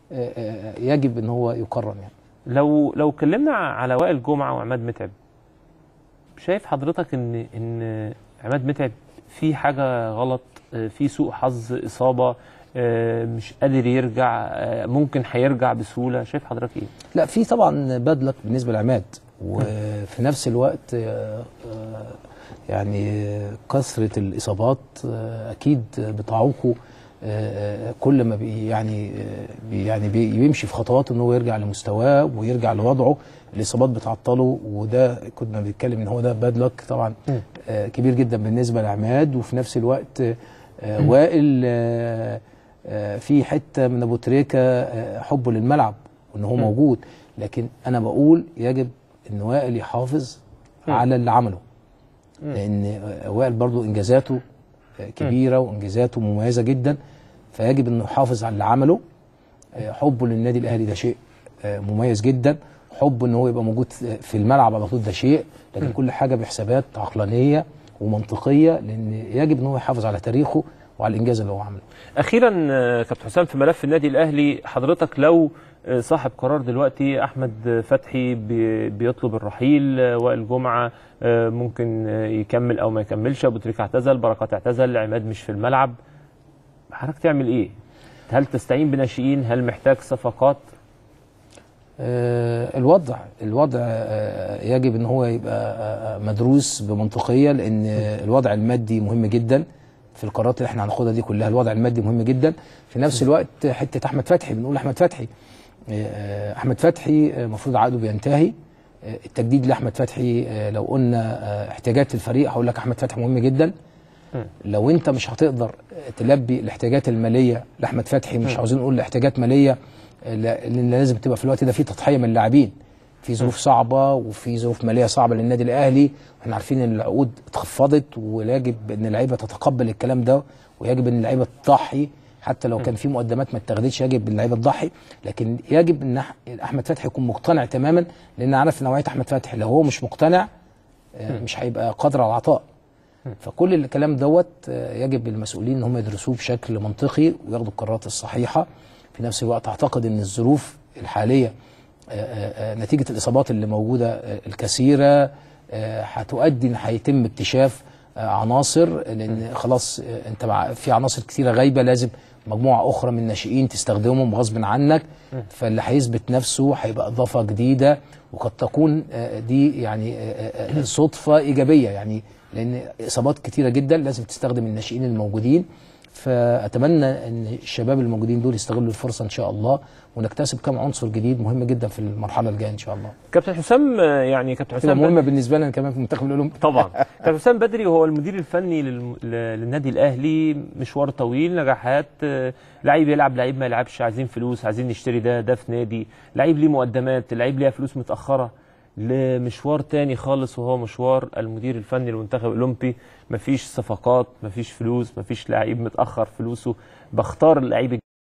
آه، آه، يجب ان هو يكرم يعني لو لو اتكلمنا على وائل جمعه وعماد متعب شايف حضرتك ان ان عماد متعب في حاجه غلط آه، في سوء حظ اصابه آه، مش قادر يرجع آه، ممكن هيرجع بسهوله شايف حضرتك ايه لا في طبعا باد لك بالنسبه لعماد وفي نفس الوقت آه، آه، يعني كثره الاصابات آه، اكيد بتعوقه آه، آه، كل ما بي يعني آه، بي يعني بي- بيمشي في خطوات ان هو يرجع لمستواه ويرجع لوضعه الاصابات بتعطله وده كنا بنتكلم ان هو ده باد لك طبعا آه، كبير جدا بالنسبه لعماد وفي نفس الوقت آه، وائل آه، آه، في حته من ابو تريكه آه، حبه للملعب وان هو موجود لكن انا بقول يجب ان وائل يحافظ على اللي عمله لان آه، وائل برضو انجازاته آه، كبيره وانجازاته مميزه جدا فيجب انه يحافظ على اللي عمله آه، حبه للنادي الاهلي ده شيء آه، مميز جدا حبه ان هو يبقى موجود في الملعب على طول ده شيء لكن كل حاجه بحسابات عقلانيه ومنطقيه لان يجب ان هو يحافظ على تاريخه وعلى الانجاز اللي هو عمله اخيرا آه، كابتن حسام في ملف النادي الاهلي حضرتك لو آه، صاحب قرار دلوقتي احمد فتحي بي- بيطلب الرحيل آه، وائل جمعه آه، ممكن آه، يكمل او ما يكملش ابو تريكه اعتزل بركات اعتزل عماد مش في الملعب حضرتك تعمل ايه هل تستعين بناشئين هل محتاج صفقات آه، الوضع الوضع آه، يجب ان هو يبقى آه، مدروس بمنطقيه لان الوضع المادي مهم جدا في القرارات اللي احنا هناخدها دي كلها الوضع المادي مهم جدا في نفس الوقت حته احمد فتحي بنقول احمد فتحي آه، احمد فتحي آه، المفروض عقده بينتهي آه، التجديد لاحمد فتحي آه، لو قلنا آه، احتياجات الفريق هقول لك احمد فتحي مهم جدا لو انت مش هتقدر تلبي الاحتياجات الماليه لاحمد فتحي مش عاوزين نقول احتياجات ماليه لا- لان لازم تبقى في الوقت ده في تضحيه من اللاعبين في ظروف صعبه وفي ظروف ماليه صعبه للنادي الاهلي واحنا عارفين ان العقود اتخفضت ويجب ان اللعيبه تتقبل الكلام ده ويجب ان اللعيبه تضحي حتى لو كان في مقدمات ما اتخذتش يجب اللعيبه تضحي لكن يجب ان أح- احمد فتحي يكون مقتنع تماما لان عارف نوعيه احمد فتحي لو هو مش مقتنع آه، مش هيبقى قادر على العطاء فكل الكلام دوت آه، يجب المسؤولين ان هم يدرسوه بشكل منطقي وياخدوا القرارات الصحيحه في نفس الوقت اعتقد ان الظروف الحاليه آه، آه، آه، نتيجه الاصابات اللي موجوده آه، الكثيره آه، هتؤدي ان هيتم اكتشاف آه، عناصر لان خلاص آه، انت مع في عناصر كثيره غايبه لازم مجموعه اخرى من الناشئين تستخدمهم غصب عنك فاللي هيثبت نفسه هيبقى اضافه جديده وقد تكون آه، دي يعني آه، آه، آه، صدفه ايجابيه يعني لان اصابات كتيره جدا لازم تستخدم الناشئين الموجودين فاتمنى ان الشباب الموجودين دول يستغلوا الفرصه ان شاء الله ونكتسب كم عنصر جديد مهم جدا في المرحله الجايه ان شاء الله كابتن حسام آه، يعني كابتن تبقى حسام مهمه بالنسبه لنا كمان في المنتخب الاولمبي طبعا كابتن حسام بدري هو المدير الفني للم... ل- للنادي الاهلي مشوار طويل نجاحات آه، لعيب يلعب لعيب ما يلعبش عايزين فلوس عايزين نشتري ده ده في نادي لعيب ليه مقدمات لعيب ليها فلوس متاخره لمشوار تاني خالص وهو مشوار المدير الفني للمنتخب الاولمبي مفيش صفقات مفيش فلوس مفيش لعيب متاخر فلوسه بختار اللعيب